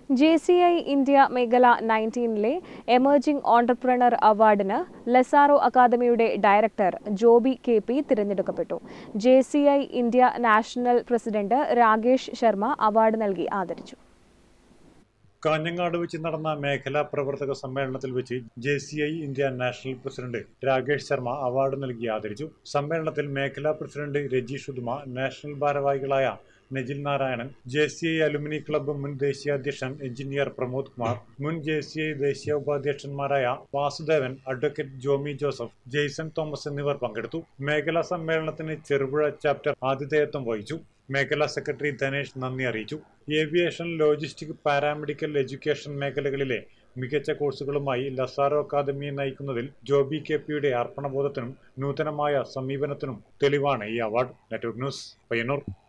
J C I India മേഖല നയൻറ്റീനിലെ emerging entrepreneur അവാർഡിന് ലസാറോ അക്കാദമിയുടെ ഡയറക്ടർ ജോബി കെ പി തിരഞ്ഞെടുക്കപ്പെട്ടു J C I India national president Rakesh Sharma award നൽകി ആദരിച്ചു കാഞ്ഞങ്ങാട് വെച്ച് നടന്ന മേഖലാ പ്രവർത്തക സമ്മേളനത്തിൽ വെച്ച് J C I India national president Rakesh Sharma award നൽകി ആദരിച്ചു സമ്മേളനത്തിൽ മേഖലാ പ്രസിഡന്റ് രജീഷ് ഉദുമ നാഷണൽ ഭാരവാഹികളായ Najil Narayanan J C I alumni club മുൻ ദേശീയ അധ്യക്ഷൻ എഞ്ചിനീയർ പ്രമോദ് കുമാർ മുൻ ജെ സി ഐ ദേശീയ ഉപാധ്യക്ഷന്മാരായ വാസുദേവൻ അഡ്വക്കേറ്റ് ജോമി ജോസഫ് ജെയ്സൺ തോമസ് എന്നിവർ പങ്കെടുത്തു മേഖലാ സമ്മേളനത്തിന് ചെറുപുഴ ചാപ്റ്റർ ആതിഥേയത്വം വഹിച്ചു മേഖലാ സെക്രട്ടറി ധനേഷ് നന്ദി അറിയിച്ചു ഏവിയേഷൻ ലോജിസ്റ്റിക് പാരാമെഡിക്കൽ എഡ്യൂക്കേഷൻ മേഖലകളിലെ മികച്ച കോഴ്സുകളുമായി ലസാറോ അക്കാദമിയെ നയിക്കുന്നതിൽ ജോബി കെ പിയുടെ അർപ്പണബോധത്തിനും നൂതനമായ സമീപനത്തിനും തെളിവാണ് ഈ അവാർഡ് നെറ്റ്വർക്ക് ന്യൂസ് പയ്യന്നൂർ